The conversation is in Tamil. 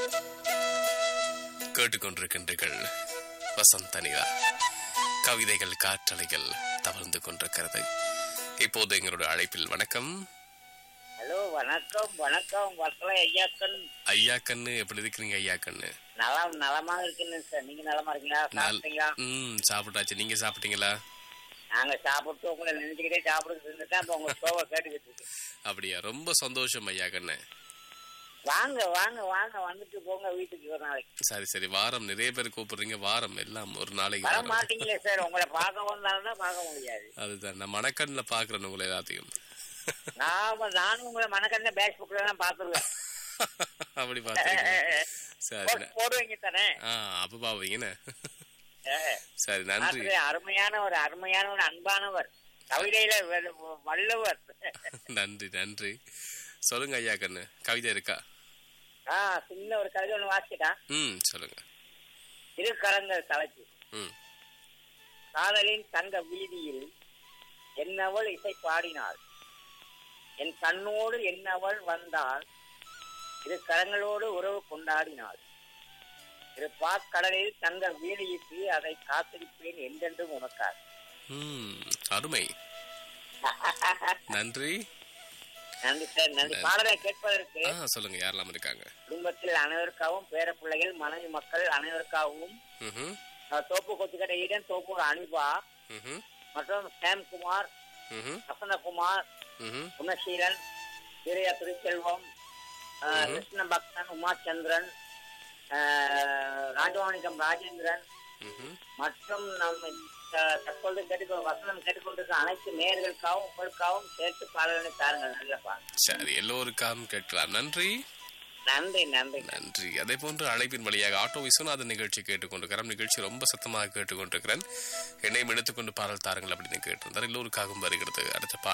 கேட்டுக்கொண்டிருக்கின்றீர்கள் வசந்த நிலா கவிதைகள் காற்றலைகள் தவழ்ந்து கொண்டிருக்கிறது இப்போது எங்களுடைய அழைப்பில் வணக்கம் ஹலோ வணக்கம் வணக்கம் வசல ஐயாக்கன் ஐயா கண்ணு எப்படி இருக்கிறீங்க ஐயா கண்ணு நலம் நலமா இருக்குன்னு சார் நீங்க நலமா இருக்கீங்களா நல்- சாப்பிட்டீங்களா ம் சாப்பிட்டாச்சு நீங்க சாப்பிட்டீங்களா நாங்க சாப்பிட்டு உங்களை நினைச்சுக்கிட்டே சாப்பிட்டு இருந்துட்டா இப்ப உங்க ஷோவை கேட்டுக்கிட்டு இருக்கு அப்படியா ரொம்ப சந்தோஷம் ஐயா கண்ணு வாங்க வாங்க வாங்க வந்துட்டு போங்க வீட்டுக்கு ஒரு நாளைக்கு சரி சரி வாரம் நிறைய பேர் கூப்பிடுறீங்க வாரம் எல்லாம் ஒரு நாளைக்கு வர வாரம். மாட்டீங்களே சார் உங்களை பார்க்க வந்தாலும் பார்க்க முடியாது அதுதான் நான் மனக்கண்ணில் பாக்குறேன் உங்களை எல்லாத்தையும் நாம நானும் உங்களை மனக்கண்ண பேஸ்புக்ல எல்லாம் பாத்துருவேன் அப்படி பாத்தீங்க சரி ந- போடுவீங்க தானே ஆ அப்ப பாவீங்கன்னு அஹ், சரி நன்றி ஆசிரியர் அருமையான ஒரு அருமையான ஒரு அன்பானவர் கவிதையில வெ- வல்லவர் நன்றி நன்றி சொல்லுங்க ஐயா கண்ணு கவிதை இருக்கா ஆ சின்ன ஒரு கவிதை ஒண்ணு வாசிக்கிட்டா ம் சொல்லுங்க திருக்கரங்கள் தலைச்சு ம் காதலின் தங்க வீதியில் என்னவள் இசை பாடினாள் என் கண்ணோடு என்னவள் வந்தாள் இரு கரங்களோடு உறவு கொண்டாடினாள் இரு பாக்கடலில் தங்க வீடியிட்டு அதை காத்திருப்பேன் என்றென்றும் உனக்காக ம் அருமை நன்றி நன்றி சார் நன்றி பாடலை கேட்பதற்கு ஆ சொல்லுங்க யாரெல்லாம் இருக்காங்க குடும்பத்தில் அனைவருக்காகவும் பேரப்பிள்ளைகள் மனைவி மக்கள் அனைவருக்காகவும் ம் அஹ், தோப்பு கொச்சுக்கடை ஈடன் தோப்பூர் அனிபா ம் மற்றும் சேம்குமார் ம் வசந்தகுமார் ம் குணசீலன் வீரையா திருச்செல்வம் ஆஹ், கிருஷ்ண பக்தன் உமாச்சந்திரன் ஆஹ், ராஜவாணிகம் ராஜேந்திரன் ம் மற்றும் நம் த- தற்பொழுது கேட்டுக்கொண்டு வசனம் கேட்டுக்கொண்டிருக்க அனைத்து நேயர்களுக்காகவும் உங்களுக்காகவும் சேர்த்து பாடல்களை தாருங்கள் நல்லப்பா சரி எல்லோருக்காகவும் கேட்கலாம் நன்றி நன்றி நன்றி நன்றி அதே போன்று அழைப்பின் வழியாக ஆட்டோ விஸ்வநாதன் நிகழ்ச்சி கேட்டுக்கொண்டிருக்கிறேன் நிகழ்ச்சி ரொம்ப சத்தமாக கேட்டுக்கொண்டிருக்கிறேன் என்னையும் எடுத்துக்கொண்டு பாடல் தாருங்கள் அப்படின்னு கேட்டிருந்தார் எல்லோருக்காகவும் வருகிறது அடுத்த பாடல்